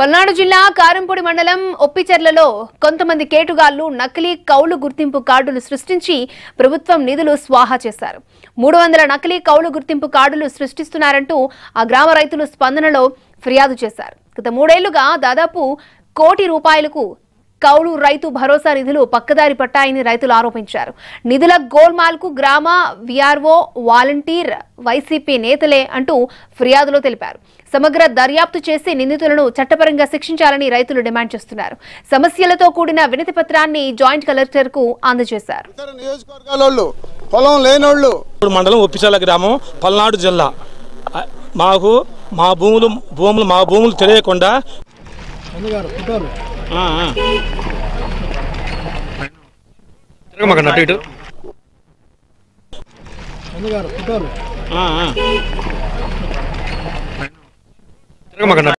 పల్నాడు జిల్లా కారంపొడి మండలం ఒప్పిచెర్లలో కొంతమంది కేటుగాళ్లు నకిలీ కౌలు గుర్తింపు కార్డులు సృష్టించి ప్రభుత్వం నిధులు స్వాహా చేశారు మూడు వందల నకిలీ కౌలు గుర్తింపు కార్డులు సృష్టిస్తున్నారంటూ ఆ గ్రామ రైతులు స్పందనలో ఫిర్యాదు చేశారు గత మూడేళ్లుగా దాదాపు కోటి రూపాయలకు కౌలు రైతు భరోసా నిధులు పక్కదారి పట్టాయని రైతులు ఆరోపించారు నిధుల గోల్మాల్కు గ్రామ విఆర్ఓ వాలంటీర్ వైసీపీ నేతలే అంటూ ఫిర్యాదులో తెలిపారు సమగ్ర దర్యాప్తు చేసి నిందితులను చట్టపరంగా శిక్షించాలని రైతులు డిమాండ్ చేస్తున్నారు సమస్యలతో కూడిన వినతి పత్రాన్ని జాయింట్ కలెక్టర్ కు అందజేశారు ఇతర నియోజకవర్గాల వాళ్ళు పొలం లేనోళ్ళు ఇప్పుడు మండలం ఒప్పిచాల గ్రామం పల్నాడు జిల్లా ఆ, మాకు మా భూములు భూములు మా భూములు తెలియకుండా ఆ, ఆ. తిరగమాకండి అటు ఇటు ఆ, ఆ. తిరగమాకండి